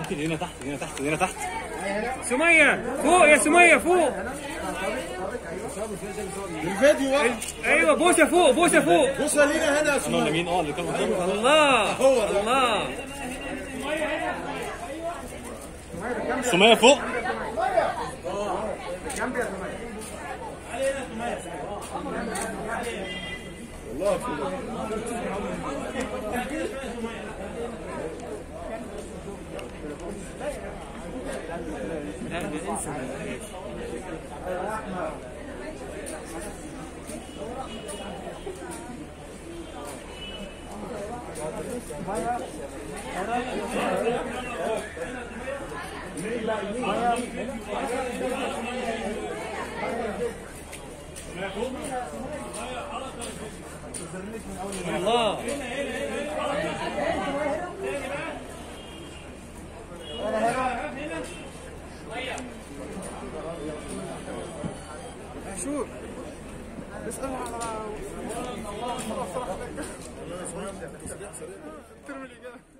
ممكن هنا تحت هنا تحت هنا تحت سمية فوق يا سمية فوق الفيديو بقى ايوه بوسة فوق بوسة فوق بص لينا هنا يا انا اسماء ولا مين اه اللي كان قدامي الله الله سمية فوق الله شوف اسأل على ترمي الإجابة